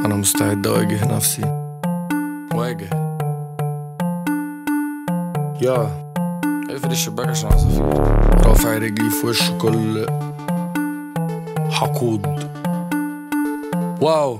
أنا مستعد أواجه نفسي واجه يا اقفل الشباك عشان عصافير رافع رجلي في وش كل حقود واو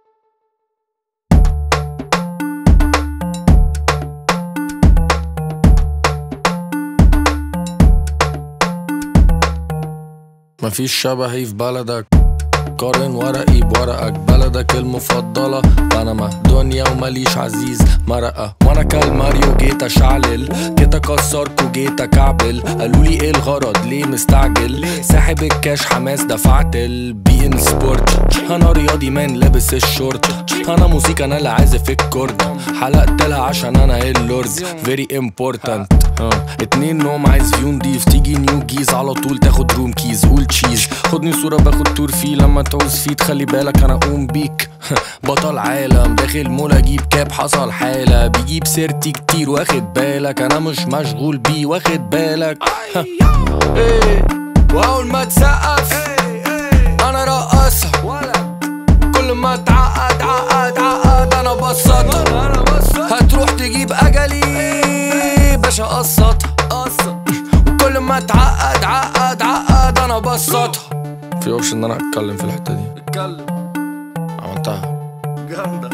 مفيش شبهي في بلدك قارن ورقي بورقك بلدك المفضلة بنما دنيا ومليش عزيز مرقة وانا كالماريو جيت اشعلل جيت اكسرك وجيت اكعبل قالولي ايه الغرض ليه مستعجل ساحب الكاش حماس دفعت البي ان سبورت انا رياضي مان لابس الشورت انا موسيقى انا اللي عازف الكورد حلقت لها عشان انا اللورد فيري امبورتنت اتنين نوم عايز فيو نضيف تيجي نيو جيز على طول تاخد روم كيز قول تشيز خدني صورة باخد تور فيه لما تعوز فيه تخلي بالك انا اقوم بيك بطل عالم داخل مول اجيب كاب حصل حالة بيجيب سيرتي كتير واخد بالك انا مش مشغول بيه واخد بالك ايه واول ما تسقف انا رقصها كل ما تعقد عقد عقد انا بسطها هتروح تجيب اجلي باشا قسطها وكل ما تعقد عقد عقد انا بسطها في اوبشن ان انا اتكلم في الحته دي اتكلم عملتها جامدة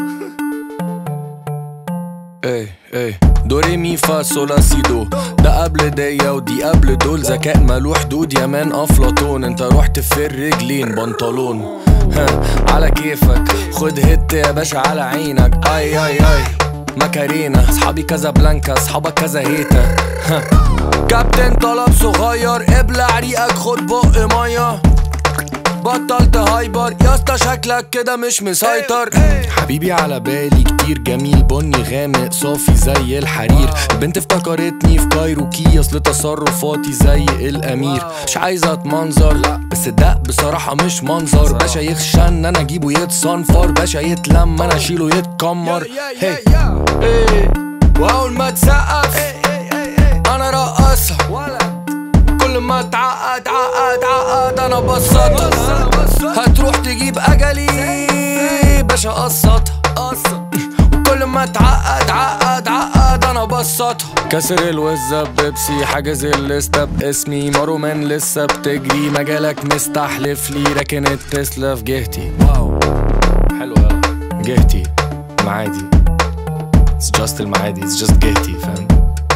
ايه ايه دوري مي فا سولا سي دو ده قبل ديا ودي قبل دول ذكاء مالو حدود يا مان افلاطون انت رحت في الرجلين بنطلون ها على كيفك خد هت يا باشا على عينك اي اي اي ماكارينا اصحابي كذا بلانكا اصحابك كذا هيتا ها. كابتن طلب صغير ابلع ريقك خد بق ميه بطلت هايبر يا اسطى شكلك كده مش مسيطر حبيبي على بالي كتير جميل بني غامق صافي زي الحرير البنت افتكرتني في كايروكي اصل تصرفاتي زي الامير مش عايزه اتمنظر بس ده بصراحه مش منظر باشا يخشى ان انا اجيبه يتصنفر باشا يتلم انا اشيله يتكمر هي ايه واول ما تسقف انا رقصها كل ما تعقد عقد عقد انا بسطها هتروح تجيب اجلي باشا قسطها وكل ما تعقد عقد عقد انا بسطها كسر الوزة بيبسي حاجز الليستة باسمي مارو مان لسه بتجري مجالك مستحلف لي راكن التسلا في جهتي واو حلو يلا جهتي المعادي It's just المعادي It's just جهتي فاهم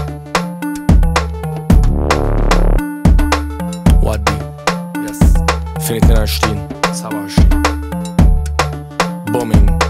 ودي يس 2022 27 بومينج